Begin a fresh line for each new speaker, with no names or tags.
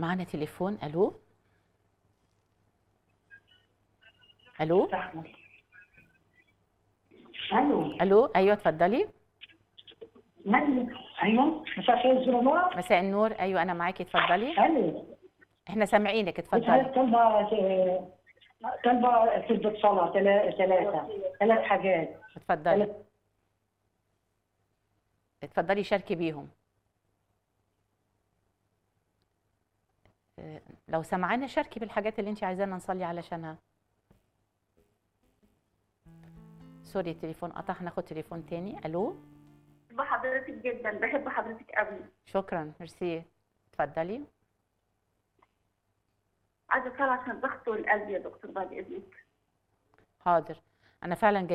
معانا تليفون الو الو
الو
الو ايوه اتفضلي
من ايوه مساء الخير زوره نورة
مساء النور ايوه انا معاكي اتفضلي
الو
احنا سامعينك
كنت
اتفضلي
طالبه طالبه تلبس صلاه ثلاثه ثلاث حاجات
اتفضلي اتفضلي شاركي بيهم اه، لو سمعانا شاركي بالحاجات اللي انت عايزانا نصلي علشانها سوري التليفون قطع هناخد تليفون تاني الو
بحب حضرتك جدا بحب حضرتك قوي
شكرا ميرسي اتفضلي
عايزه اسال عشان ضغط القلب يا دكتور بعد اذنك
حاضر انا فعلا